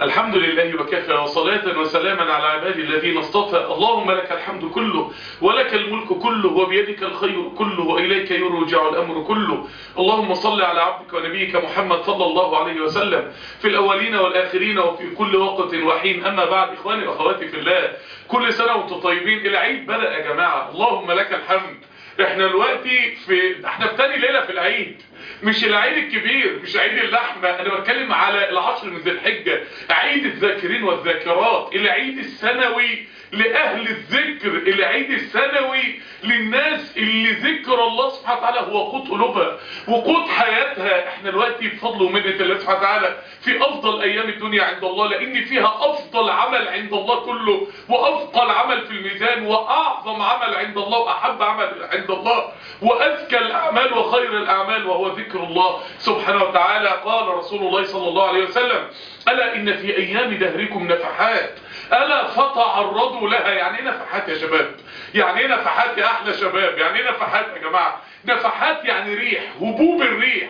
الحمد لله وكفى وصلاة وسلاما على عباد الذين اصطفى اللهم لك الحمد كله ولك الملك كله وبيدك الخير كله وإليك يرجع الأمر كله اللهم صل على عبدك ونبيك محمد صلى الله عليه وسلم في الأولين والآخرين وفي كل وقت وحين أما بعد إخواني وأخواتي في الله كل سنة وانتم طيبين العيد بدأ يا جماعة اللهم لك الحمد احنا دلوقتي في احنا في تاني ليلة في العيد مش العيد الكبير مش عيد اللحمة انا بتكلم على العشر من ذي الحجة عيد الذاكرين والذاكرات العيد السنوي لأهل الذكر العيد السنوي للناس اللي ذكر الله سبحانه وتعالى هو قوت قلوبها وقوت حياتها احنا دلوقتي بفضل ومنة الله سبحانه وتعالى في افضل ايام الدنيا عند الله لان فيها افضل عمل عند الله كله وافضل عمل في الميزان واعظم عمل عند الله واحب عمل عند الله وازكى الاعمال وخير الاعمال وهو ذكر الله سبحانه وتعالى قال رسول الله صلى الله عليه وسلم الا ان في ايام دهركم نفحات الا فتعرضوا لها يعني ايه نفحات يا شباب يعني ايه نفحات يا احلى شباب يعني ايه نفحات يا جماعه نفحات يعني ريح هبوب الريح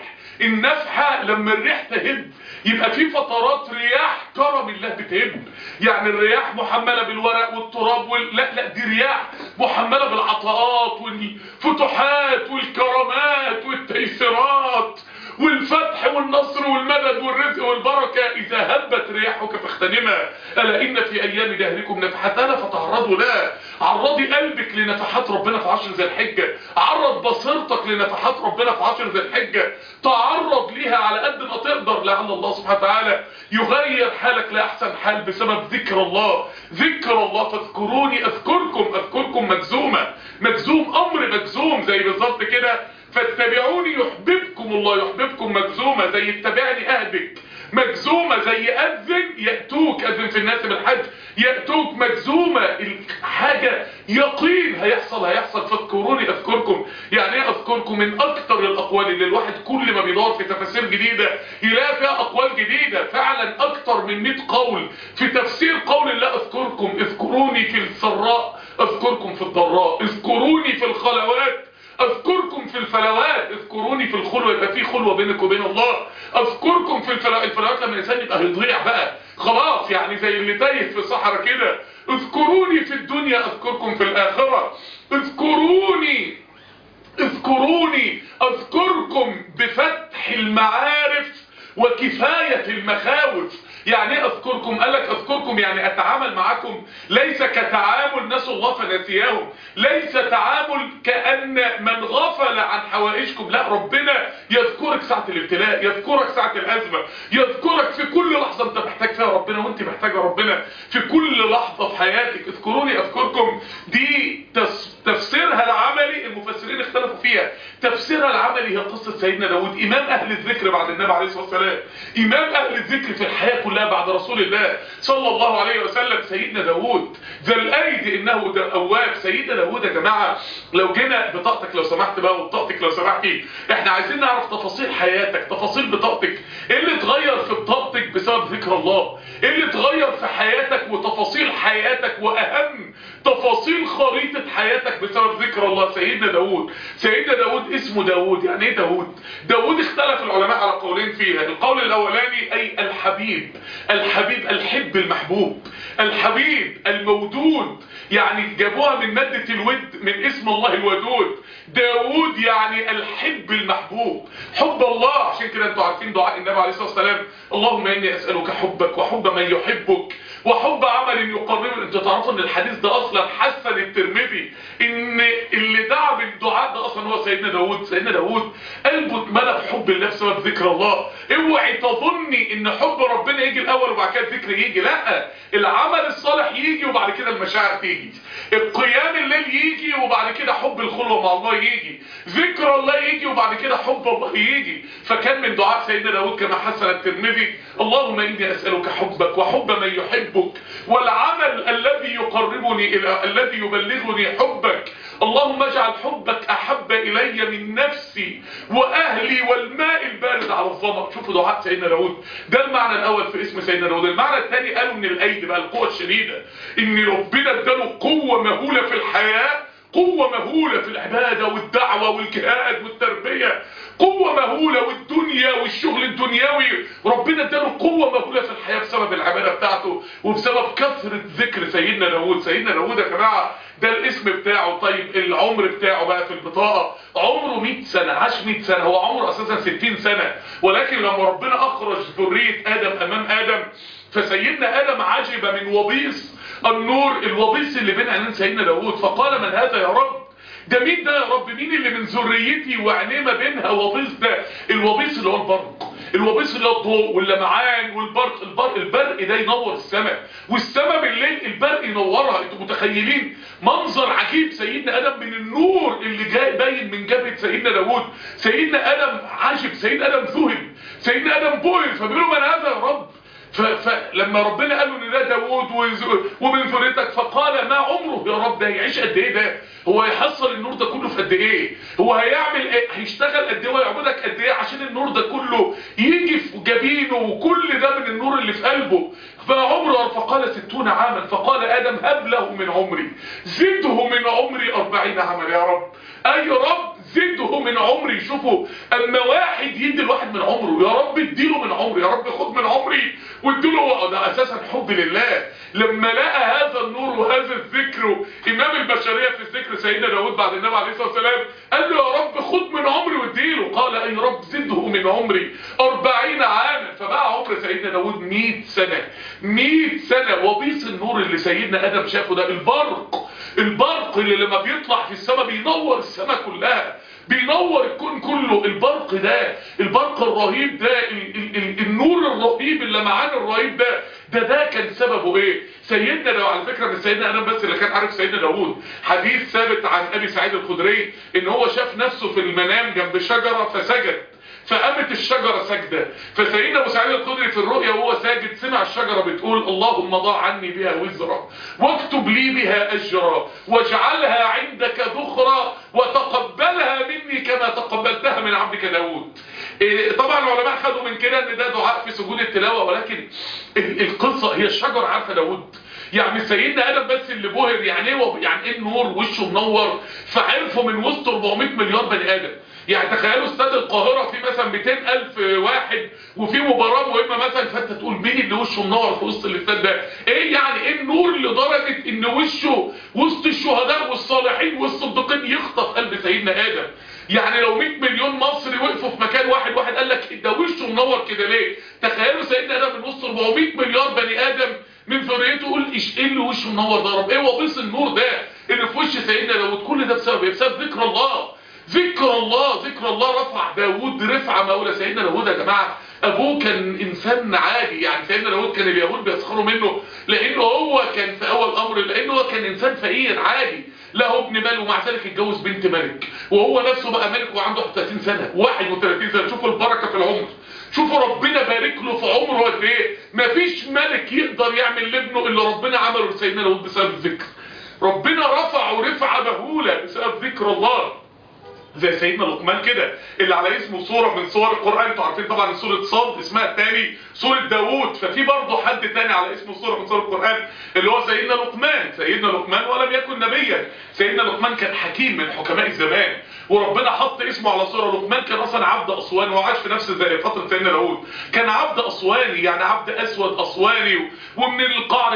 النفحة لما الريح تهب يبقى في فترات رياح كرم الله بتهب يعني الرياح محملة بالورق والتراب وال... لا لا دي رياح محملة بالعطاءات والفتوحات والكرامات والتيسيرات والفتح والنصر والمدد والرزق والبركة إذا هبت رياحك فاغتنمها ألا إن في أيام دهركم نفحتنا فتعرضوا لا عرضي قلبك لنفحات ربنا في عشر ذي الحجة عرض بصيرتك لنفحات ربنا في عشر ذي الحجة تعرض ليها على قد ما تقدر لعل الله سبحانه وتعالى يغير حالك لأحسن حال بسبب ذكر الله ذكر الله فاذكروني أذكركم أذكركم مجزومة مجزوم أمر مجزوم زي بالظبط كده فاتبعوني يحببكم الله يحببكم مجزومة زي اتبعني اهدك مجزومة زي اذن يأتوك اذن في الناس بالحج يأتوك مجزومة الحاجة يقين هيحصل هيحصل فاذكروني اذكركم يعني ايه اذكركم من اكتر الاقوال اللي الواحد كل ما بيدور في تفاسير جديدة يلاقي فيها اقوال جديدة فعلا اكتر من 100 قول في تفسير قول الله اذكركم اذكروني في السراء اذكركم في الضراء اذكروني في الخلوات اذكركم في الفلوات اذكروني في الخلوة يبقى في خلوة بينك وبين الله اذكركم في الفلوات الفلوات لما الانسان يبقى هيضيع بقى خلاص يعني زي اللي تايه في الصحراء كده اذكروني في الدنيا اذكركم في الاخرة اذكروني اذكروني اذكركم بفتح المعارف وكفاية المخاوف يعني ايه اذكركم قال لك اذكركم يعني اتعامل معكم ليس كتعامل ناس الله فنسياهم ليس تعامل كأن من غفل عن حوائجكم لا ربنا يذكرك ساعة الابتلاء يذكرك ساعة الازمة يذكرك في كل لحظة انت محتاج فيها ربنا وانت محتاجة ربنا في كل لحظة في حياتك اذكروني اذكركم دي تفسيرها العملي المفسرين اختلفوا فيها تفسيرها العملي هي قصة سيدنا داود امام اهل الذكر بعد النبي عليه الصلاة والسلام امام اهل الذكر في الحياة كلها بعد رسول الله صلى الله عليه وسلم سيدنا داود ذا الايد انه اواب سيدنا داود يا جماعة لو جينا بطاقتك لو سمحت بقى وبطاقتك لو سمحتي احنا عايزين نعرف تفاصيل حياتك تفاصيل بطاقتك ايه اللي اتغير في بطاقتك بسبب ذكر الله ايه اللي اتغير في حياتك وتفاصيل حياتك واهم تفاصيل خريطة حياتك بسبب ذكر الله سيدنا داود سيدنا داود اسمه داود يعني ايه داود داود اختلف العلماء على قولين فيها القول الاولاني اي الحبيب الحبيب الحب المحبوب الحبيب المودود يعني جابوها من مادة الود من اسم الله الودود داود يعني الحب المحبوب حب الله عشان كده انتوا عارفين دعاء النبي عليه الصلاة والسلام اللهم اني اسألك حبك وحب من يحبك وحب عمل يقربه انتوا تعرفوا ان الحديث ده اصلا حسن الترمذي ان اللي دعا بالدعاء ده اصلا هو سيدنا داود سيدنا داود قلبه اتملى بحب الله بسبب ذكر الله اوعي تظني ان حب ربنا يجي الاول وبعد كده الذكر يجي لا العمل الصالح يجي وبعد كده المشاعر تيجي القيام الليل يجي وبعد كده حب الخلوه مع الله يجي ذكر الله يجي وبعد كده حب الله يجي فكان من دعاء سيدنا داود كما حسن الترمذي اللهم اني اسالك حبك وحب من يحبك والعمل الذي يقربني الى الذي يبلغني حبك اللهم اجعل حبك احب الي من نفسي واهلي والماء البارد على الظما شوفوا دعاء سيدنا داود ده المعنى الاول في اسم سيدنا داود المعنى الثاني قالوا من الايد بقى القوه الشديده ان ربنا اداله قوه مهوله في الحياه قوة مهولة في العبادة والدعوة والجهاد والتربية قوة مهولة والدنيا والشغل الدنيوي ربنا اداله قوة مهولة في الحياة بسبب العبادة بتاعته وبسبب كثرة ذكر سيدنا داود سيدنا داود يا جماعة ده الاسم بتاعه طيب العمر بتاعه بقى في البطاقة عمره 100 سنة عاش 100 سنة هو عمره اساسا 60 سنة ولكن لما ربنا اخرج ذرية ادم امام ادم فسيدنا ادم عجب من وبيص النور الوبيص اللي بين عينين سيدنا داود فقال من هذا يا رب ده مين ده يا رب مين اللي من ذريتي وعينيه ما بينها وبيص ده الوبيص اللي هو البرق الوبيص اللي هو الضوء واللمعان والبرق البرق البرق ده ينور السماء والسماء بالليل البرق ينورها انتوا متخيلين منظر عجيب سيدنا ادم من النور اللي جاي باين من جبهه سيدنا داوود سيدنا ادم عجب سيدنا ادم ذهل سيدنا ادم بهر فبيقولوا من هذا يا رب فلما ربنا قال له ان ده داوود ومن ذريتك فقال ما عمره يا رب ده هيعيش قد ايه ده هو هيحصل النور ده كله في قد ايه هو هيعمل ايه هيشتغل قد ايه ويعبدك قد ايه عشان النور ده كله يجي في جبينه وكل ده من النور اللي في قلبه فعمره فقال ستون عاما فقال ادم هب له من عمري زده من عمري اربعين عاما يا رب اي رب زده من عمري شوفوا اما واحد يدي الواحد من عمره يا رب اديله من عمري يا رب خد من عمري واديله ده اساسا حب لله لما لقى هذا النور وهذا الذكر امام البشريه في الذكر سيدنا داود بعد النبي عليه الصلاه والسلام قال له يا رب خد من عمري واديله قال اي رب زده من عمري أربعين عاما فبقى عمر سيدنا داود 100 سنه 100 سنه وبيص النور اللي سيدنا ادم شافه ده البرق البرق اللي لما بيطلع في السماء بينور السماء كلها بينور الكون كله البرق ده البرق الرهيب ده ال ال ال النور الرهيب اللمعان الرهيب ده ده ده كان سببه ايه سيدنا لو على فكره مش سيدنا ادم بس اللي كان عارف سيدنا داوود حديث ثابت عن ابي سعيد الخدري ان هو شاف نفسه في المنام جنب شجره فسجد فقامت الشجرة سجدة فسيدنا ابو سعيد الخدري في الرؤيا وهو ساجد سمع الشجرة بتقول اللهم ضاع عني بها وزرا واكتب لي بها اجرا واجعلها عندك ذخرا وتقبلها مني كما تقبلتها من عبدك داود إيه طبعا العلماء خدوا من كده ان ده دعاء في سجود التلاوة ولكن القصة هي الشجرة عارفة داود يعني سيدنا ادم بس اللي بهر يعني ايه يعني ايه النور وشه منور فعرفوا من وسط 400 مليار بني ادم يعني تخيلوا استاد القاهرة في مثلا 200 ألف واحد وفي مباراة مهمة مثلا فانت تقول مين اللي وشه منور في وسط الاستاد ده ايه يعني ايه النور لدرجة ان وشه وسط الشهداء والصالحين والصديقين يخطف قلب سيدنا ادم يعني لو 100 مليون مصري وقفوا في مكان واحد واحد قال لك ده وشه منور كده ليه تخيلوا سيدنا ادم من وسط 400 مليار بني ادم من ذريته يقول ايش ايه اللي وشه منور ده رب ايه وبيص النور ده اللي في وش سيدنا داود كل ده بسبب ايه بسبب ذكر الله ذكر الله ذكر الله رفع داود رفعة مولى سيدنا داود يا جماعة ابوه كان انسان عادي يعني سيدنا داود كان اليهود بيسخروا منه لانه هو كان في اول امر لانه هو كان انسان فقير عادي له ابن مال ومع ذلك اتجوز بنت ملك وهو نفسه بقى ملك وعنده 30 سنة 31 سنة شوفوا البركة في العمر شوفوا ربنا بارك له في عمره قد ايه مفيش ملك يقدر يعمل لابنه اللي ربنا عمله لسيدنا داود بسبب الذكر ربنا رفعه رفعة مهولة بسبب ذكر الله زي سيدنا لقمان كده اللي على اسمه صورة من صور القرآن انتوا عارفين طبعا سورة صاد اسمها الثاني سورة داوود ففي برضه حد تاني على اسمه صورة من صور القرآن اللي هو سيدنا لقمان سيدنا لقمان ولم يكن نبيا سيدنا لقمان كان حكيم من حكماء الزمان وربنا حط اسمه على صورة لقمان كان اصلا عبد اسواني وعاش في نفس زي فترة سيدنا داوود كان عبد اسواني يعني عبد اسود اسواني ومن القعر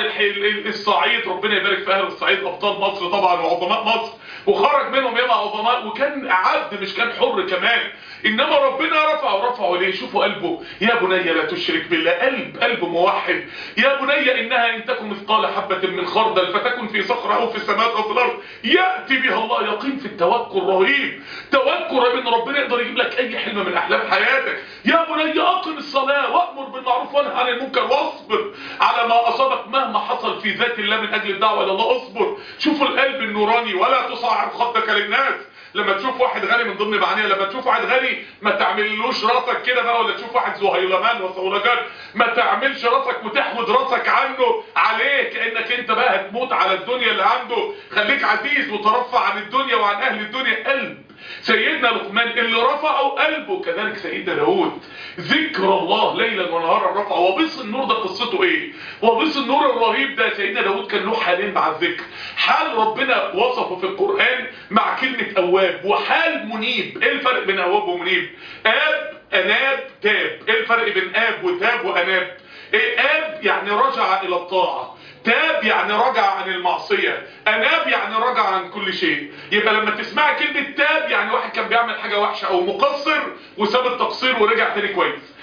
الصعيد ربنا يبارك في اهل الصعيد ابطال مصر طبعا وعظماء مصر وخرج منهم ياما عظماء وكان عبد مش كان حر كمان انما ربنا رفعه رفعه ليه شوفوا قلبه يا بني لا تشرك بالله قلب قلب موحد يا بني انها ان تكن مثقال حبة من خردل فتكن في صخرة او في السماء او في الارض يأتي بها الله يقين في التوكل رهيب توكل ان ربنا يقدر يجيب لك اي حلم من احلام حياتك يا بني اقم الصلاة وامر بالمعروف وانهى عن المنكر واصبر على ما اصابك مهما حصل في ذات الله من اجل الدعوة الى الله اصبر شوفوا القلب النوراني ولا تصعر خدك للناس لما تشوف واحد غني من ضمن معانيها لما تشوف واحد غني ما تعملوش راسك كده بقى ولا تشوف واحد زهيلمان وصولجان ما تعملش راسك وتحود راسك عنه عليه كانك انت بقى هتموت على الدنيا اللي عنده خليك عزيز وترفع عن الدنيا وعن اهل الدنيا قلب سيدنا لقمان اللي رفعه قلبه كذلك سيدنا داود ذكر الله ليلا ونهارا رفعه وبص النور ده قصته ايه وبص النور الرهيب ده سيدنا داود كان له حالين مع الذكر حال ربنا وصفه في القرآن مع كلمة أواب وحال منيب ايه الفرق بين أواب ومنيب آب أناب تاب ايه الفرق بين آب وتاب وأناب ايه آب يعني رجع إلى الطاعة تاب يعني رجع عن المعصية أناب يعني رجع عن كل شيء يبقى لما تسمع كلمة تاب يعني واحد كان بيعمل حاجة وحشة أو مقصر وساب التقصير ورجع تاني كويس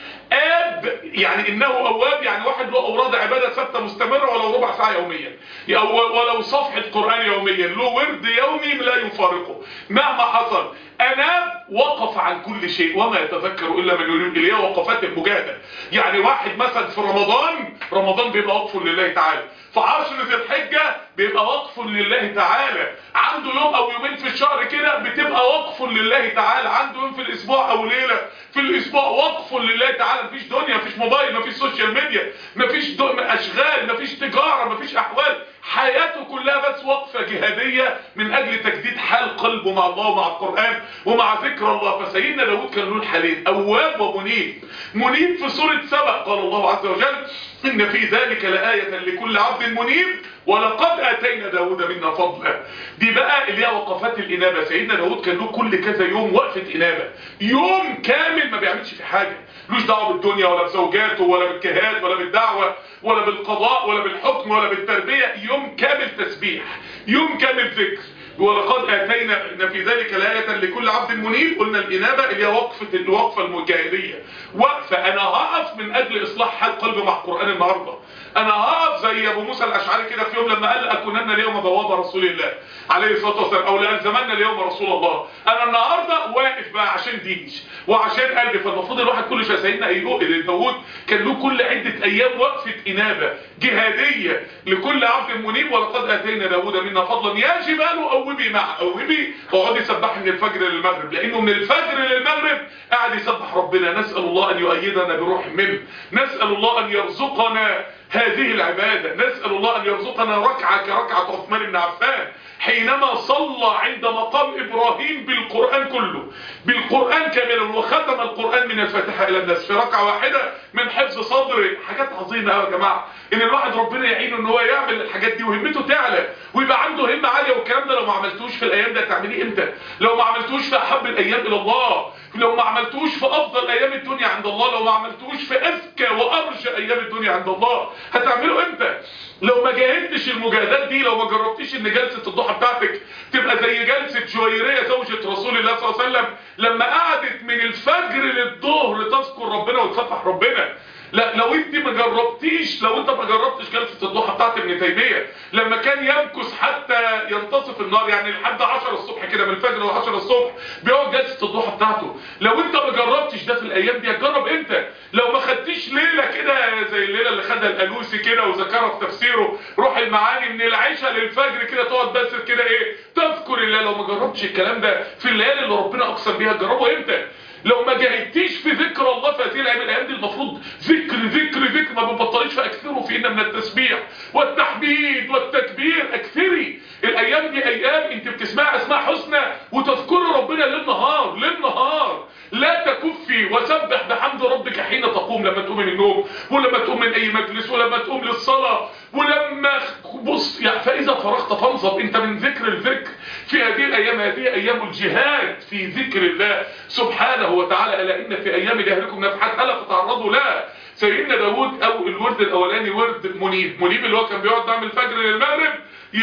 آب يعني إنه أواب يعني واحد له أوراد عبادة ثابتة مستمرة ولو ربع ساعة يوميا ولو صفحة قرآن يوميا له ورد يومي لا يفارقه مهما حصل أناب وقف عن كل شيء وما يتذكر إلا من يريد إليه وقفات المجاهدة يعني واحد مثلا في رمضان رمضان بيبقى وقف لله تعالى في عشر ذي الحجة بيبقى وقف لله تعالى عنده يوم او يومين في الشهر كده بتبقى وقف لله تعالى عنده يوم في الاسبوع او ليلة في الاسبوع وقف لله تعالى مفيش دنيا مفيش موبايل مفيش سوشيال ميديا مفيش اشغال مفيش تجارة مفيش احوال حياته كلها بس وقفة جهادية من اجل تجديد حال قلبه مع الله ومع القرآن ومع ذكر الله فسيدنا داود كان له الحالين اواب ومنيب منيب في سورة سبأ قال الله عز وجل إن في ذلك لآية لكل عبد منيب ولقد آتينا داود منا فضلا دي بقى اللي هي وقفات الإنابة سيدنا داود كان له كل كذا يوم وقفة إنابة يوم كامل ما بيعملش في حاجة ملوش دعوه بالدنيا ولا بزوجاته ولا بالجهاد ولا بالدعوة ولا بالقضاء ولا بالحكم ولا بالتربية يوم كامل تسبيح يوم كامل ذكر ولقد آتينا إن في ذلك لآية لكل عبد منيب قلنا الإنابة اللي هي وقفة الوقفة المجاهدية وقفة أنا هقف من أجل إصلاح حال قلبي مع القرآن النهاردة أنا هقف زي أبو موسى الأشعري كده في يوم لما قال أكونن اليوم بوابة رسول الله عليه الصلاة والسلام أو لألزمنا اليوم رسول الله أنا النهاردة واقف بقى عشان ديني وعشان قلبي فالمفروض الواحد كل شوية سيدنا أيوب داوود كان له كل عدة أيام وقفة إنابة جهادية لكل عبد منيب ولقد آتينا داود منا فضلا يا جبال أوبي مع أوبي وقعد يسبح من الفجر للمغرب لأنه من الفجر للمغرب قاعد يسبح ربنا نسأل الله أن يؤيدنا بروح منه نسأل الله أن يرزقنا هذه العبادة نسأل الله أن يرزقنا ركعة كركعة عثمان بن عفان حينما صلى عند مقام إبراهيم بالقرآن كله بالقرآن كاملا وختم القرآن من الفاتحة إلى الناس في ركعة واحدة من حفظ صدره حاجات عظيمة يا جماعة إن الواحد ربنا يعينه إن هو يعمل الحاجات دي وهمته تعلى ويبقى عنده همة عالية والكلام ده لو ما عملتوش في الأيام ده تعمليه إمتى لو ما عملتوش في أحب الأيام إلى الله لو ما عملتوش في أفضل أيام الدنيا عند الله لو ما عملتوش في أذكى وأرجى أيام الدنيا عند الله هتعمله إمتى لو ما جاهدتش المجاهدات دي لو ما جربتيش ان جلسة الضحى بتاعتك تبقى زي جلسة جويرية زوجة رسول الله صلى الله عليه وسلم لما قعدت من الفجر للظهر تذكر ربنا وتسبح ربنا لا لو انت ما جربتيش لو انت ما جربتش جلسة الضحى بتاعت ابن تيمية لما كان يمكث حتى ينتصف النهار يعني لحد 10 الصبح كده من الفجر ل 10 الصبح بيقعد جلسة الضحى بتاعته لو انت ما جربتش ده في الايام دي هتجرب انت لو ما خدتيش ليلة كده زي الليلة اللي خدها الالوسي كده وذكرها في تفسيره روح المعاني من العشاء للفجر كده تقعد بس كده ايه تذكر الله لو ما جربتش الكلام ده في الليالي اللي ربنا اقسم بيها تجربه امتى لو ما جاهدتيش في ذكر الله في هذه الايام الايام دي المفروض ذكر ذكر ذكر ما بنبطليش فاكثروا فينا من التسبيح والتحميد والتكبير اكثري الايام دي ايام انت بتسمع اسماء حسنى وتذكري ربنا ليل نهار ليل نهار لا تكفي وسبح بحمد ربك حين تقوم لما تقوم من النوم ولما تقوم من اي مجلس ولما تقوم للصلاة ولما بص يعني فاذا فرغت فانصب انت من ذكر الذكر في هذه الايام هذه ايام الجهاد في ذكر الله سبحانه وتعالى الا ان في ايام دهركم نفحات الا تتعرضوا لا سيدنا داود او الورد الاولاني ورد منيب منيب اللي هو كان بيقعد بعد الفجر للمغرب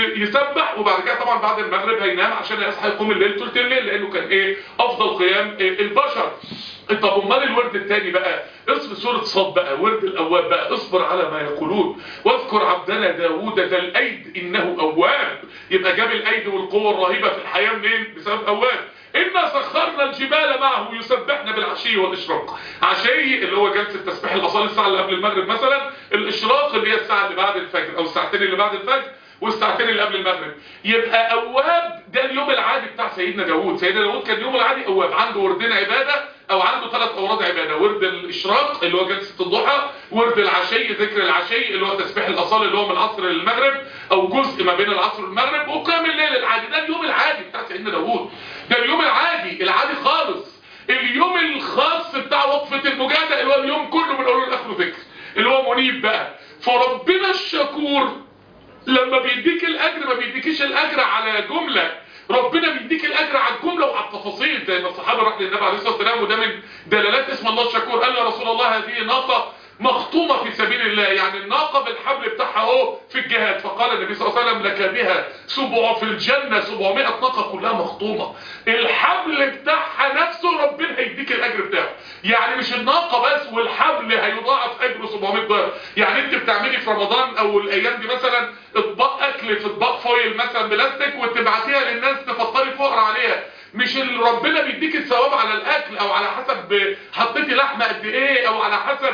يسبح وبعد كده طبعا بعد المغرب هينام عشان يصحى يقوم الليل ثلث الليل لانه كان ايه افضل قيام إيه البشر طب امال الورد الثاني بقى اصبر سوره صاد بقى ورد الاواب بقى اصبر على ما يقولون واذكر عبدنا داوود ذا الايد انه اواب يبقى جاب الايد والقوه الرهيبه في الحياه منين بسبب اواب إنا سخرنا الجبال معه يسبحنا بالعشي والإشراق عشي اللي هو جلسة تسبيح الأصال الساعة اللي قبل المغرب مثلا الإشراق اللي هي الساعة اللي بعد الفجر أو الساعتين اللي بعد الفجر والساعتين اللي قبل المغرب يبقى أواب ده اليوم العادي بتاع سيدنا داوود سيدنا داوود كان اليوم العادي أواب عنده وردين عبادة او عنده ثلاث اوراد عباده ورد الاشراق اللي هو جلسه الضحى ورد العشي ذكر العشي اللي هو تسبيح الاصاله اللي هو من العصر للمغرب او جزء ما بين العصر والمغرب وقيام الليل العادي ده اليوم العادي بتاع سيدنا داوود ده اليوم العادي العادي خالص اليوم الخاص بتاع وقفه المجاهده اللي هو اليوم كله من اوله لاخره ذكر اللي هو منيب بقى فربنا الشكور لما بيديك الاجر ما بيديكيش الاجر على جمله ربنا بيديك الاجر على الجمله وعلى التفاصيل زي ما الصحابه راح للنبي عليه الصلاه والسلام وده من دلالات اسم الله الشكور قال يا رسول الله هذه ناقه مخطومه في سبيل الله يعني الناقه بالحبل بتاعها اهو في الجهاد فقال النبي صلى الله عليه وسلم لك بها سبع في الجنه 700 ناقه كلها مخطومه الحبل بتاعها نفسه ربنا هيديك الاجر بتاعه يعني مش الناقه بس والحبل هيضاعف اجره 700 ضعف يعني انت بتعملي في رمضان او الايام دي مثلا اطباق اكل في اطباق فويل مثلا بلاستيك وتبعتيها للناس تفطري فقر عليها مش اللي ربنا بيديك الثواب على الاكل او على حسب حطيتي لحمه قد ايه او على حسب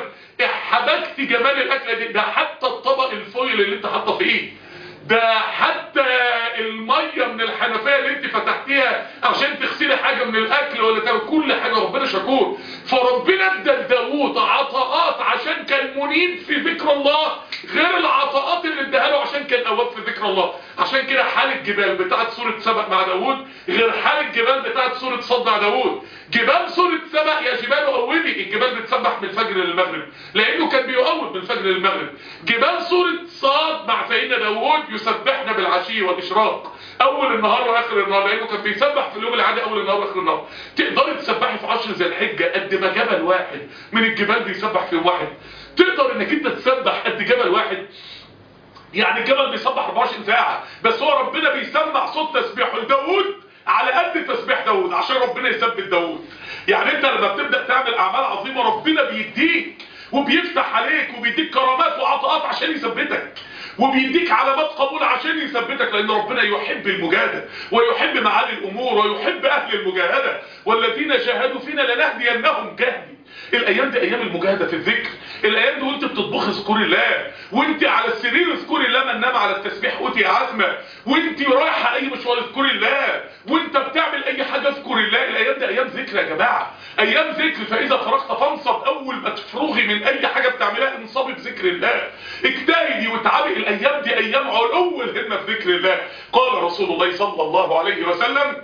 حبكتي جمال الاكله دي ده حتى الطبق الفويل اللي انت حاطه فيه ده حتى الميه من الحنفيه اللي انت فتحتيها عشان تغسلي حاجه من الاكل ولا تعمل كل حاجه ربنا شكور فربنا ادى لداوود عطاءات عشان كان منيب في ذكر الله غير العطاءات اللي اداها له عشان كان اواب في ذكر الله عشان كده حال الجبال بتاعت سوره سبأ مع داوود غير حال الجبال بتاعت سوره صد مع داوود جبال سوره سبأ يا جبال اوبي الجبال بتسبح من الفجر للمغرب لانه كان بيؤوب من الفجر للمغرب جبال سوره صاد مع سيدنا داوود يسبحنا بالعشي والاشراق اول النهار واخر النهار لانه كان بيسبح في اليوم العادي اول النهار واخر النهار تقدري تسبحي في عشر ذي الحجه قد ما جبل واحد من الجبال بيسبح في يوم واحد تقدر انك انت تسبح قد جبل واحد يعني الجبل بيسبح 24 ساعه بس هو ربنا بيسمع صوت تسبيحه لداوود على قد تسبيح داوود عشان ربنا يثبت داوود يعني انت لما بتبدا تعمل اعمال عظيمه ربنا بيديك وبيفتح عليك وبيديك كرامات وعطاءات عشان يثبتك وبيديك علامات قبول عشان يثبتك لان ربنا يحب المجاهده ويحب معالي الامور ويحب اهل المجاهده والذين جاهدوا فينا لنهدينهم جهدي الايام دي ايام المجاهده في الذكر الايام دي وانت بتطبخي اذكري الله وانت على السرير اذكري الله من نام على التسبيح اوتي عزمه وانت رايحه اي مشوار اذكري الله وانت بتعمل اي حاجه اذكري الله الايام دي ايام ذكر يا جماعه ايام ذكر فاذا فرغت فانصب اول ما تفرغي من اي حاجه بتعملها انصبي بذكر الله اجتهدي وتعبي الايام دي ايام علو الهمه في ذكر الله قال رسول الله صلى الله عليه وسلم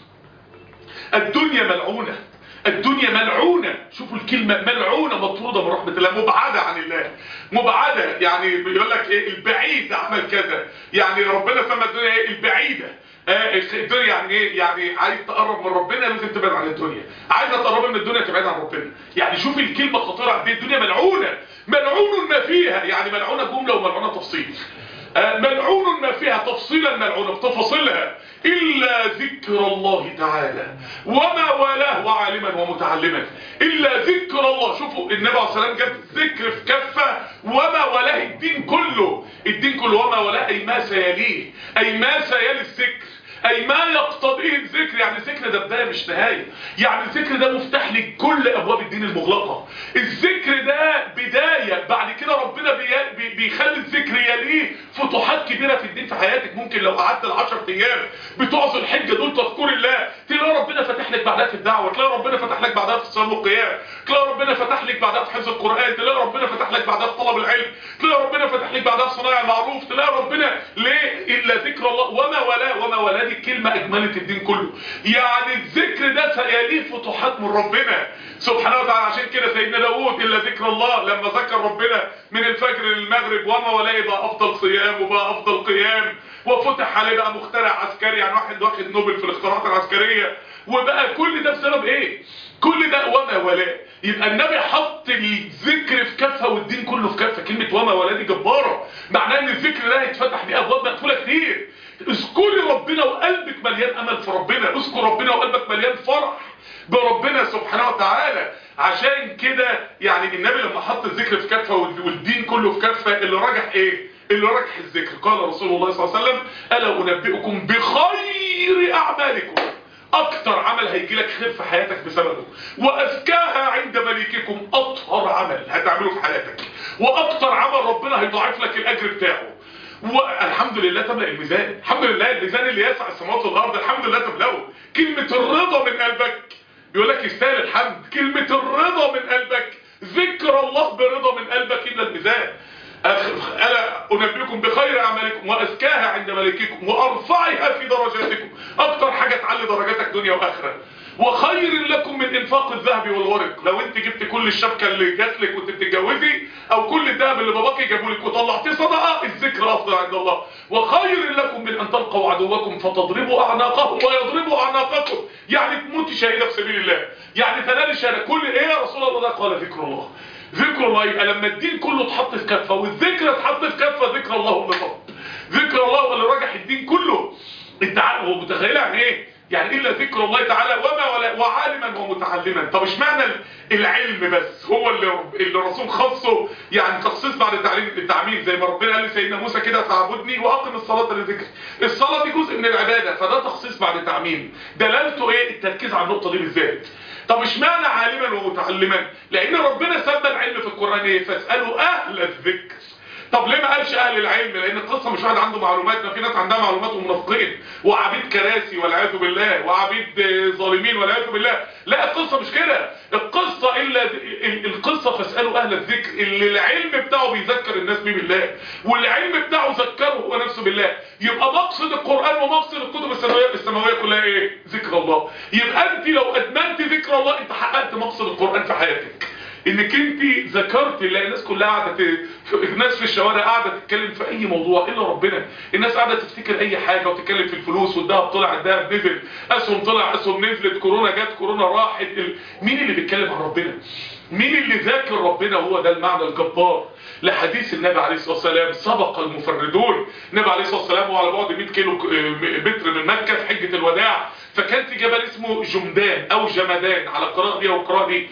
الدنيا ملعونه الدنيا ملعونة شوفوا الكلمة ملعونة مطرودة من رحمة الله مبعدة عن الله مبعدة يعني بيقول لك ايه البعيد عمل كذا يعني ربنا سمى الدنيا ايه البعيدة آه الدنيا يعني ايه يعني عايز تقرب من ربنا لازم تبعد عن الدنيا عايزه تقرب من الدنيا تبعد عن ربنا يعني شوف الكلمة خطيرة قد ايه الدنيا ملعونة ملعون ما فيها يعني ملعونة جملة وملعونة تفصيل آه ملعون ما فيها تفصيلا ملعونة بتفاصيلها إلا ذكر الله تعالى وما والاه وعالما ومتعلما إلا ذكر الله شوفوا النبي عليه الصلاة والسلام جاب ذكر في كفة وما والاه الدين كله الدين كله وما والاه أي ما سيليه أي ما سيلي الذكر أي ما يقتضيه الذكر يعني الذكر ده بداية مش نهاية يعني الذكر ده مفتاح لكل أبواب الدين المغلقة الذكر ده بداية بعد كده ربنا بي بي بيخلي الذكر يليه فتوحات كبيرة في الدين في حياتك ممكن لو قعدت العشر أيام بتوع ذو الحجة دول تذكر الله تلاقي ربنا فتح لك بعدها في الدعوة تلاقي ربنا فتح لك بعدها في الصلاة والقيام تلاقي ربنا فتح لك بعدها في حفظ القرآن تلاقي ربنا فتح لك بعدها في طلب العلم تلاقي ربنا فتح لك بعدها في صناعة المعروف تلاقي ربنا ليه إلا ذكر الله وما ولا وما ولا دي الكلمة أجملت الدين كله يعني الذكر ده سيليه فتوحات من ربنا سبحانه وتعالى عشان كده سيدنا داوود إلا ذكر الله لما ذكر ربنا من الفجر للمغرب وما ولا بقى أفضل صيام وبقى أفضل قيام وفتح عليه بقى مخترع عسكري يعني واحد واخد نوبل في الاختراعات العسكرية وبقى كل ده بسبب ايه كل ده وما ولا يبقى النبي حط الذكر في كفه والدين كله في كفه كلمه وما ولا دي جباره معناها ان الذكر ده هيتفتح بيه ابواب مقفوله كتير اذكري ربنا وقلبك مليان امل في ربنا اذكر ربنا وقلبك مليان فرح بربنا سبحانه وتعالى عشان كده يعني النبي لما حط الذكر في كفه والدين كله في كفه اللي راجح ايه اللي راجح الذكر قال رسول الله صلى الله عليه وسلم الا انبئكم بخير اعمالكم اكتر عمل هيجي لك خير في حياتك بسببه وازكاها عند مليككم اطهر عمل هتعمله في حياتك واكتر عمل ربنا هيضاعف لك الاجر بتاعه والحمد لله تملأ الميزان الحمد لله الميزان اللي يسع السماوات والارض الحمد لله تملأه كلمة الرضا من قلبك يقول لك يستاهل الحمد كلمة الرضا من قلبك ذكر الله برضا من قلبك إلا الميزان ألا أنبئكم بخير أعمالكم وأزكاها عند ملككم وأرفعها في درجاتكم أكتر حاجة تعلي درجاتك دنيا وآخرة وخير لكم من انفاق الذهب والورق لو انت جبت كل الشبكة اللي جات لك وانت بتتجوزي او كل الذهب اللي باباكي جابوا لك وطلعتيه صدقه الذكر افضل عند الله وخير لكم من ان تلقوا عدوكم فتضربوا اعناقهم ويضربوا اعناقكم يعني تموت شهيده في سبيل الله يعني تنال الشهاده كل ايه يا رسول الله ده قال ذكر الله ذكر الله يبقى لما الدين كله اتحط في كفه والذكر اتحط في كفه ذكر الله اللي طب ذكر الله هو اللي راجح الدين كله انت عارف هو متخيل يعني ايه يعني إلا ذكر الله تعالى وما ولا وعالما ومتعلما طب اشمعنى العلم بس هو اللي اللي الرسول خصه يعني تخصيص بعد تعليم التعميم زي ما ربنا قال لسيدنا موسى كده فاعبدني واقم الصلاه لذكري الصلاه دي جزء من العباده فده تخصيص بعد تعميم دلالته ايه التركيز على النقطه دي بالذات طب اشمعنى عالما ومتعلما لان ربنا سمى العلم في القران ايه فاسالوا اهل الذكر طب ليه ما قالش اهل العلم لان القصه مش واحد عنده معلومات ما في ناس عندها معلومات ومنافقين وعبيد كراسي والعياذ بالله وعبيد ظالمين والعياذ بالله لا القصه مش كده القصه الا القصه فاسالوا اهل الذكر اللي العلم بتاعه بيذكر الناس بيه بالله والعلم بتاعه ذكره هو نفسه بالله يبقى مقصد القران ومقصد الكتب السماويه السماويه كلها ايه ذكر الله يبقى انت لو ادمنت ذكر الله انت حققت مقصد القران في حياتك انك انت ذكرت اللي الناس كلها قاعده الناس في الشوارع قاعده تتكلم في اي موضوع الا ربنا الناس قاعده تفتكر اي حاجه وتتكلم في الفلوس والذهب طلع الذهب نزل اسهم طلع اسهم نزلت كورونا جت كورونا راحت مين اللي بيتكلم عن ربنا مين اللي ذاكر ربنا هو ده المعنى الجبار لحديث النبي عليه الصلاه والسلام سبق المفردون النبي عليه الصلاه والسلام وعلى بعد 100 كيلو متر من مكه في حجه الوداع فكان في جبل اسمه جمدان او جمدان على القراءه دي او القراءه دي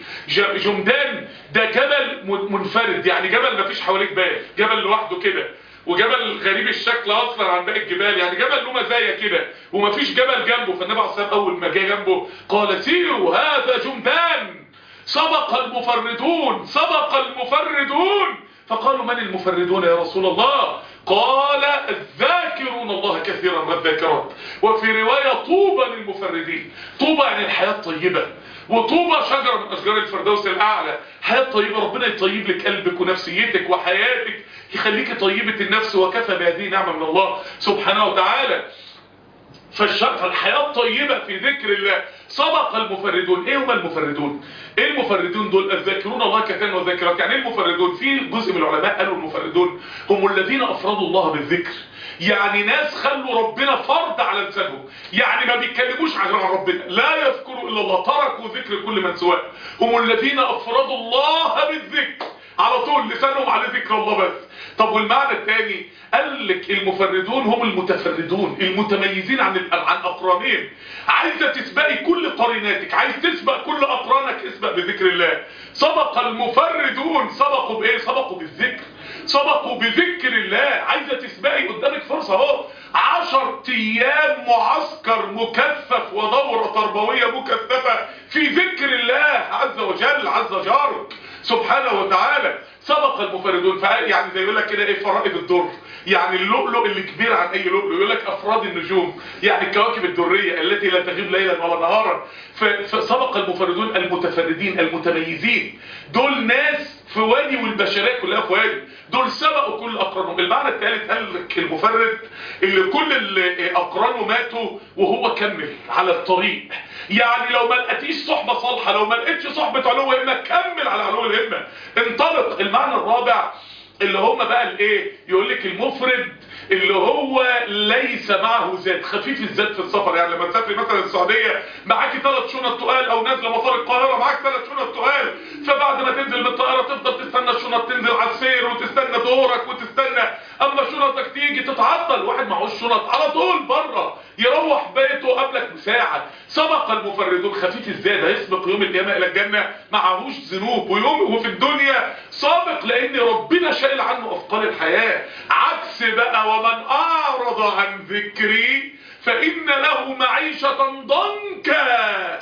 جمدان ده جبل منفرد يعني جبل ما فيش حواليه جبال جبل لوحده كده وجبل غريب الشكل اصلا عن باقي الجبال يعني جبل له مزايا كده ومفيش جبل جنبه فالنبي عليه الصلاه اول ما جه جنبه قال سيروا هذا جمدان سبق المفردون سبق المفردون فقالوا من المفردون يا رسول الله قال الذاكرون الله كثيرا والذاكرات وفي رواية طوبى للمفردين طوبى يعني الحياة الطيبة وطوبى شجرة من أشجار الفردوس الأعلى حياة طيبة ربنا يطيب لك قلبك ونفسيتك وحياتك يخليك طيبة النفس وكفى بهذه نعمة من الله سبحانه وتعالى فالحياة الطيبة في ذكر الله سبق المفردون ايه هم المفردون ايه المفردون دول الذاكرون الله كثيرا والذاكرات يعني ايه المفردون في جزء من العلماء قالوا المفردون هم الذين افردوا الله بالذكر يعني ناس خلوا ربنا فرض على لسانهم يعني ما بيتكلموش عن ربنا لا يذكروا الا الله تركوا ذكر كل من سواه هم الذين افردوا الله بالذكر على طول لسانهم على ذكر الله بس طب والمعنى الثاني قال لك المفردون هم المتفردون المتميزين عن عن اقرانهم عايزه تسبقي كل قريناتك عايز تسبق كل اقرانك اسبق بذكر الله سبق المفردون سبقوا بايه سبقوا بالذكر سبقوا بذكر الله عايزه تسبقي قدامك فرصه اهو عشر ايام معسكر مكثف ودورة تربوية مكثفة في ذكر الله عز وجل عز جارك سبحانه وتعالى سبق المفردون يعني زي يقول لك كده ايه فرائض الدر يعني اللؤلؤ اللي كبير عن اي لؤلؤ يقول لك افراد النجوم يعني الكواكب الدرية التي لا تغيب ليلا ولا نهارا فسبق المفردون المتفردين المتميزين دول ناس في وادي والبشريه كلها في وادي دول سبقوا كل اقرانهم المعنى الثالث قال لك المفرد اللي كل اللي اقرانه ماتوا وهو كمل على الطريق يعني لو ما لقيتيش صحبه صالحه لو ما لقيتش صحبه علو همه كمل على علو الهمه انطلق المعنى الرابع اللي هم بقى الايه يقول لك المفرد اللي هو ليس معه زاد خفيف الزاد في السفر يعني لما تسافري مثلا السعوديه معاكي ثلاث شنط تقال او نازله مطار القاهره معاك ثلاث شنط تقال فبعد ما تنزل من الطياره تفضل تستنى الشنط تنزل على السير وتستنى دورك وتستنى اما شنطك تيجي تتعطل واحد معهوش شنط على طول بره يروح بيته قبلك بساعه سبق المفردون خفيف الزاد هيسبق يوم القيامه الى الجنه معهوش ذنوب ويوم وفي الدنيا سابق لان ربنا شايل عنه اثقال الحياه عكس بقى ومن اعرض عن ذكري فان له معيشه ضنكا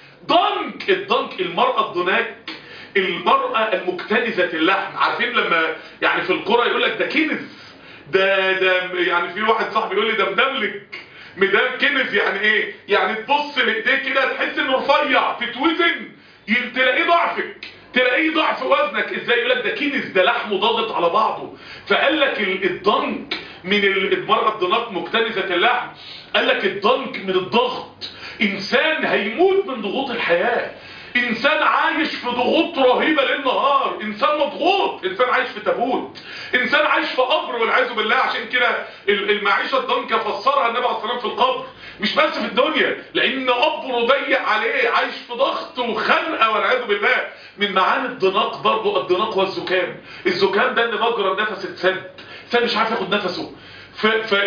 ضنك الضنك المراه الضناك المرأة المكتنزة اللحم عارفين لما يعني في القرى يقول لك ده كنز ده ده يعني في واحد صاحبي يقول لي ده مدملك ميدان كنز يعني ايه يعني تبص لايديه كده تحس انه رفيع تتوزن ي- تلاقيه ضعفك تلاقيه ضعف وزنك ازاي يقول لك ده كنز ده لحمه ضاغط على بعضه فقال لك ال- الضنك من المرأة الضناك مكتنزة اللحم قال لك الضنك من الضغط انسان هيموت من ضغوط الحياة انسان عايش في ضغوط رهيبة ليل نهار انسان مضغوط انسان عايش في تابوت انسان عايش في قبر والعياذ بالله عشان كده ال- المعيشة الضنكة فسرها النبي عليه الصلاة والسلام في القبر مش بس في الدنيا لان قبره ضيق عليه عايش في ضغط وخنقة والعياذ بالله من معاني الضناق برضه الضناق والزكام الزكام ده ان مجرى النفس اتسد انسان مش عارف ياخد نفسه ف-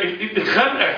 فالخنقة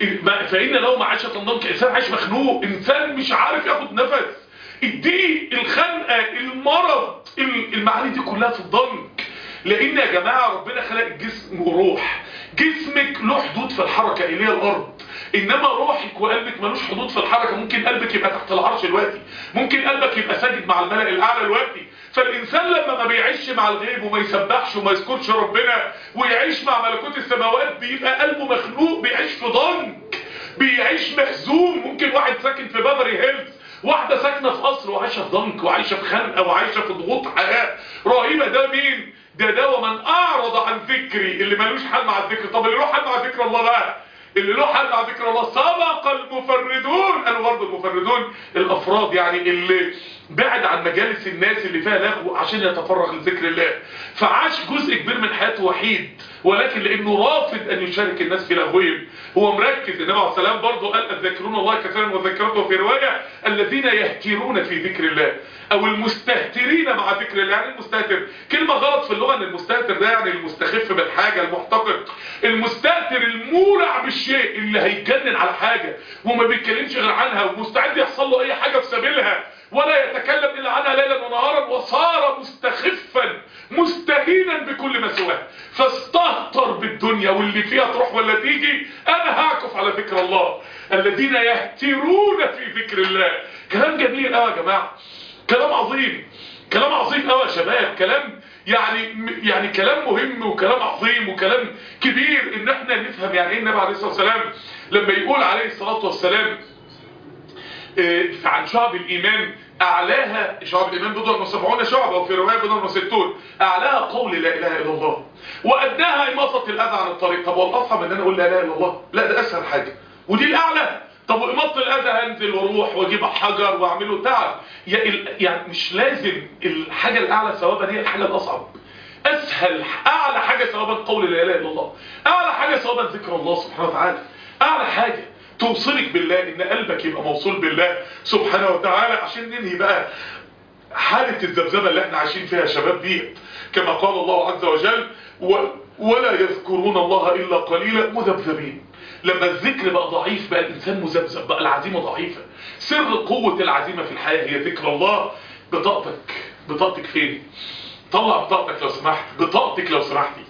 فإن لو معاشة ضنك إنسان عايش مخنوق إنسان مش عارف ياخد نفس الضيق الخنقة المرض ال- المعاني دي كلها في الضنك لأن يا جماعة ربنا خلق الجسم وروح جسمك له حدود في الحركة إليه الأرض إنما روحك وقلبك ملوش حدود في الحركة ممكن قلبك يبقى تحت العرش دلوقتي ممكن قلبك يبقى ساجد مع الملأ الأعلى دلوقتي فالإنسان لما ما بيعيش مع الغيب وما يسبحش وما يذكرش ربنا ويعيش مع ملكوت السماوات بيبقى قلبه مخنوق بيعيش في ضنك بيعيش مهزوم ممكن واحد ساكن في بافري هيلز واحدة ساكنة في قصر وعايشة في ضنك وعايشة في خنقة وعايشة في ضغوط حياة رهيبة ده مين؟ ده ده ومن أعرض عن ذكري اللي ملوش حل مع الذكر طب اللي له حل مع ذكر الله بقى اللي له حل مع ذكر الله سبق المفردون قالوا برضه المفردون الافراد يعني اللي بعد عن مجالس الناس اللي فيها لغو عشان يتفرغ لذكر الله فعاش جزء كبير من حياته وحيد ولكن لانه رافض ان يشارك الناس في لغوهم هو مركز النبي عليه السلام برضه قال الذاكرون الله كثيرا وذكرته في روايه الذين يهترون في ذكر الله او المستهترين مع ذكر الله يعني المستهتر كلمه غلط في اللغه ان المستهتر ده يعني المستخف بالحاجه المحتقر المستهتر المولع بالشيء اللي هيتجنن على حاجه وما بيتكلمش غير عنها ومستعد يحصل له اي حاجه في سبيلها ولا يتكلم الا عنها ليلا ونهارا وصار مستخفا مستهينا بكل ما سواه فاستهتر بالدنيا واللي فيها تروح ولا تيجي انا هعكف على ذكر الله الذين يهترون في ذكر الله كلام جميل قوي يا جماعه كلام عظيم كلام عظيم قوي يا شباب كلام يعني يعني كلام مهم وكلام عظيم وكلام كبير ان احنا نفهم يعني ايه النبي عليه الصلاه والسلام لما يقول عليه الصلاه والسلام آه، عن شعب الايمان اعلاها شعب الايمان بضع وسبعون شعبة وفي رواية بضع وستون اعلاها قول لا اله الا الله وادناها اماطة الاذى عن الطريق طب والاصعب ان انا اقول لا اله الا الله لا ده اسهل حاجة ودي الاعلى طب واماطة الاذى هنزل واروح واجيب حجر واعمله تعب يا ال- يعني مش لازم الحاجة الاعلى ثوابا هي الحاجة الاصعب اسهل اعلى حاجة ثوابا قول لا اله الا الله اعلى حاجة ثوابا ذكر الله سبحانه وتعالى اعلى حاجة توصلك بالله ان قلبك يبقى موصول بالله سبحانه وتعالى عشان ننهي بقى حالة الذبذبة اللي احنا عايشين فيها يا شباب دي كما قال الله عز وجل و ولا يذكرون الله إلا قليلا مذبذبين لما الذكر بقى ضعيف بقى الإنسان مذبذب بقى العزيمة ضعيفة سر قوة العزيمة في الحياة هي ذكر الله بطاقتك بطاقتك فين طلع بطاقتك لو سمحت بطاقتك لو سمحتي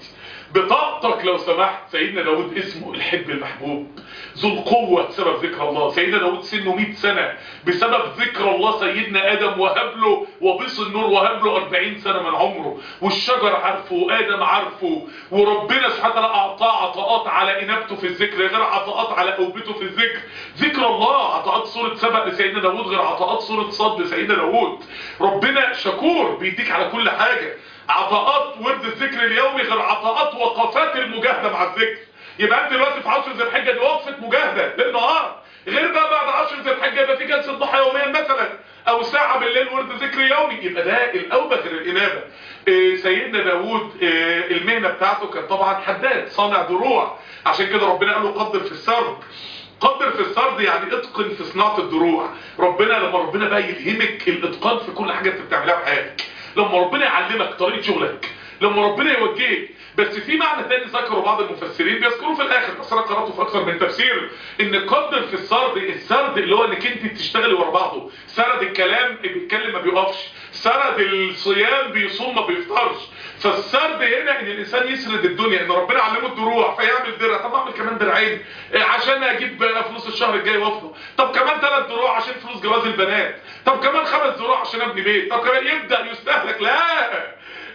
بطاقتك لو سمحت سيدنا داود اسمه الحب المحبوب ذو القوة بسبب ذكر الله سيدنا داود سنه 100 سنة بسبب ذكر الله سيدنا آدم وهب له وبيص النور وهب له 40 سنة من عمره والشجر عارفه وآدم عارفه وربنا سبحانه وتعالى أعطاه عطاءات على إنابته في الذكر غير عطاءات على أوبته في الذكر ذكر الله عطاءات سورة سبق لسيدنا داود غير عطاءات سورة صد لسيدنا داود ربنا شكور بيديك على كل حاجة عطاءات ورد الذكر اليومي غير عطاءات وقفات المجاهدة مع الذكر يبقى انت دلوقتي في عشر ذي الحجه دي وقفه مجاهده ليل نهار غير بقى بعد عشر ذي الحجه يبقى في جلسه ضحى يوميا مثلا او ساعه بالليل ورد ذكر يومي يبقى ده الاوبه غير الانابه إيه سيدنا داوود إيه المهنه بتاعته كان طبعا حداد صانع دروع عشان كده ربنا قال له قدر في السرد قدر في السرد يعني اتقن في صناعه الدروع ربنا لما ربنا بقى يلهمك الاتقان في كل حاجه انت بتعملها في حياتك لما ربنا يعلمك طريقه شغلك لما ربنا يوجهك بس في معنى تاني ذكره بعض المفسرين بيذكروه في الاخر بس انا قراته في اكثر من تفسير ان قدر في السرد السرد اللي هو انك انت تشتغلي ورا بعضه سرد الكلام بيتكلم ما بيقفش سرد الصيام بيصوم ما بيفطرش فالسرد هنا ان الانسان يسرد الدنيا ان ربنا علمه الدروع فيعمل درع طب اعمل كمان درعين عشان اجيب فلوس الشهر الجاي وافضل طب كمان ثلاث دروع عشان فلوس جواز البنات طب كمان خمس دروع عشان ابني بيت طب كمان يبدا يستهلك لا اوعى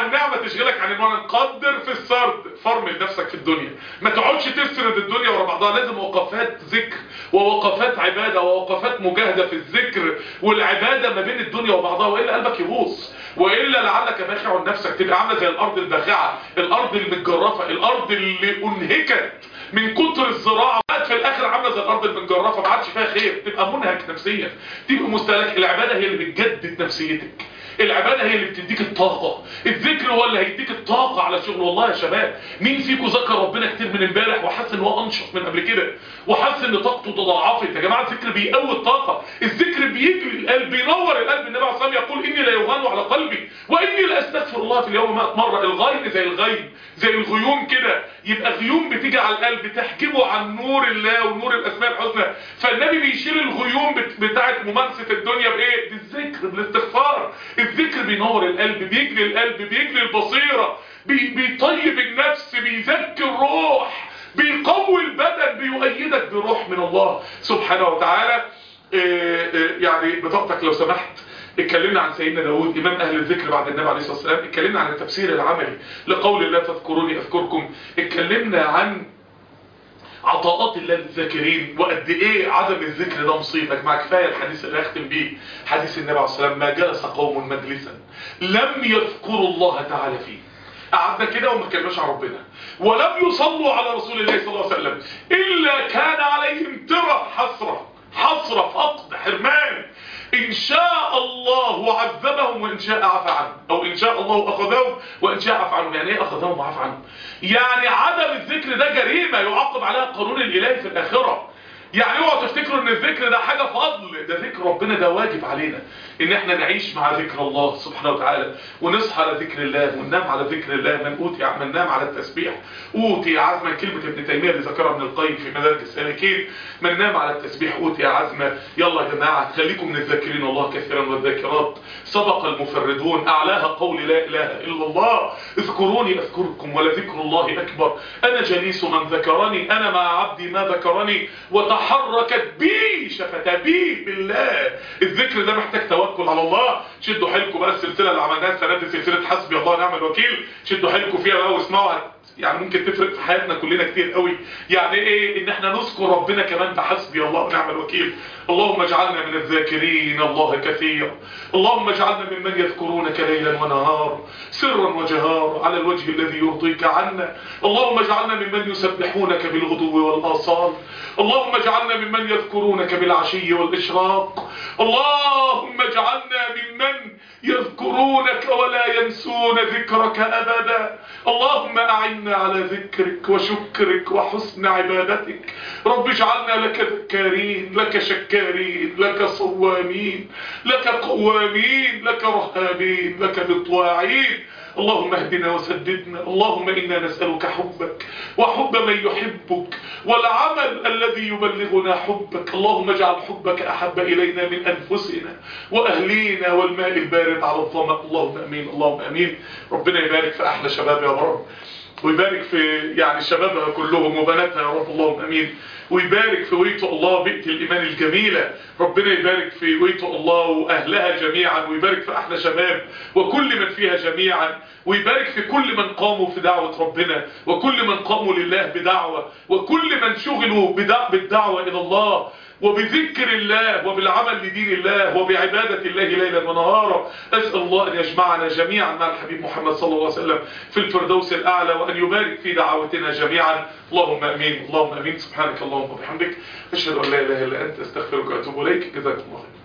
عن نعمة تشغلك عن المعنى قدر في السرد فرمل نفسك في الدنيا ما تقعدش تسرد الدنيا ورا بعضها لازم وقفات ذكر ووقفات عبادة ووقفات مجاهدة في الذكر والعبادة ما بين الدنيا وبعضها وإلا قلبك يبوظ وإلا لعلك باخع نفسك تبقى عاملة زي الأرض الباخعة الأرض المتجرفة الأرض اللي أنهكت من كتر الزراعة بقت في الآخر عاملة زي الأرض المتجرفة ما عادش فيها خير تبقى منهك نفسيا تبقى مستهلك العبادة هي اللي بتجدد نفسيتك العبادة هي اللي بتديك الطاقة الذكر هو اللي هيديك الطاقة على شغل والله يا شباب مين فيكم ذكر ربنا كتير من امبارح وحس ان هو انشط من قبل كده وحس ان طاقته تضاعفت يا جماعة الذكر بيقوي الطاقة الذكر بيجري القلب بينور القلب النبي عليه الصلاة والسلام يقول اني لا يغان على قلبي واني لا استغفر الله في اليوم 100 مرة الغين زي الغيم زي الغيوم كده يبقى غيوم بتيجي على القلب تحجبه عن نور الله ونور الاسماء الحسنى فالنبي بيشيل الغيوم بتاعه ممارسة الدنيا بايه بالذكر بالاستغفار الذكر بينور القلب بيجري القلب بيجري البصيرة بي بيطيب النفس بيزكي الروح بيقوي البدن بيؤيدك بروح من الله سبحانه وتعالى يعني بطاقتك لو سمحت اتكلمنا عن سيدنا داود امام اهل الذكر بعد النبي عليه الصلاه والسلام اتكلمنا عن التفسير العملي لقول الله تذكروني اذكركم اتكلمنا عن عطاءات الله للذاكرين وقد ايه عدم الذكر ده مصيبه مع كفايه الحديث اللي اختم بيه حديث النبي عليه الصلاه والسلام ما جلس قوم مجلسا لم يذكروا الله تعالى فيه قعدنا كده وما اتكلمناش عن ربنا ولم يصلوا على رسول الله صلى الله عليه وسلم الا كان عليهم ترى حسره حسره فقد حرمان إن شاء الله عذبهم وإن شاء عفى عنهم أو إن شاء الله أخذهم وإن شاء عفى عنهم يعني إيه أخذهم وعفى عنهم يعني عدم الذكر ده جريمة يعاقب عليها القانون الإلهي في الآخرة يعني اوعوا تفتكروا ان الذكر ده حاجة فضل ده ذكر ربنا ده واجب علينا ان احنا نعيش مع ذكر الله سبحانه وتعالى ونصحى على ذكر الله وننام على ذكر الله من اوتي من نام على التسبيح اوتي عزما كلمة ابن تيمية اللي ذكرها ابن القيم في مدارج السالكين من نام على التسبيح اوتي عزما يلا يا جماعة خليكم من الذاكرين الله كثيرا والذاكرات سبق المفردون اعلاها قول لا اله الا الله اذكروني اذكركم ولذكر الله اكبر انا جليس من ذكرني انا مع عبدي ما ذكرني وتحركت بي شفتا بي بالله الذكر ده محتاج توكل على الله شدوا حيلكم بقى السلسله اللي عملناها السنه دي سلسله حسبي الله ونعم الوكيل شدوا حيلكم فيها بقى واسمعوها يعني ممكن تفرق في حياتنا كلنا كتير قوي يعني ايه ان احنا نذكر ربنا كمان بحسبي الله ونعم الوكيل اللهم اجعلنا من الذاكرين الله كثيرا اللهم اجعلنا ممن يذكرونك ليلا ونهارا سرا وجهارا على الوجه الذي يرضيك عنا اللهم اجعلنا ممن يسبحونك بالغدو والآصال اللهم اجعلنا ممن يذكرونك بالعشي والإشراق اللهم اجعلنا ممن يذكرونك ولا ينسون ذكرك أبدا اللهم أعنا على ذكرك وشكرك وحسن عبادتك رب اجعلنا لك ذكارين لك شكارين لك صوامين لك قوامين لك رهابين لك بطواعين اللهم اهدنا وسددنا اللهم إنا نسألك حبك وحب من يحبك والعمل الذي يبلغنا حبك اللهم اجعل حبك أحب إلينا من أنفسنا وأهلينا والماء البارد على الظمأ اللهم أمين اللهم أمين ربنا يبارك في أحلى شباب يا رب ويبارك في يعني شبابها كلهم وبناتها يا رب اللهم أمين ويبارك في ويت الله بيئة الإيمان الجميلة ربنا يبارك في ويت الله وأهلها جميعا ويبارك في أحلى شباب وكل من فيها جميعا ويبارك في كل من قاموا في دعوة ربنا وكل من قاموا لله بدعوة وكل من شغلوا بالدعوة إلى الله وبذكر الله وبالعمل لدين الله وبعبادة الله ليلا ونهارا أسأل الله أن يجمعنا جميعا مع الحبيب محمد صلى الله عليه وسلم في الفردوس الأعلى وأن يبارك في دعوتنا جميعا اللهم أمين اللهم أمين سبحانك اللهم وبحمدك أشهد أن لا إله إلا أنت أستغفرك وأتوب إليك جزاكم الله خير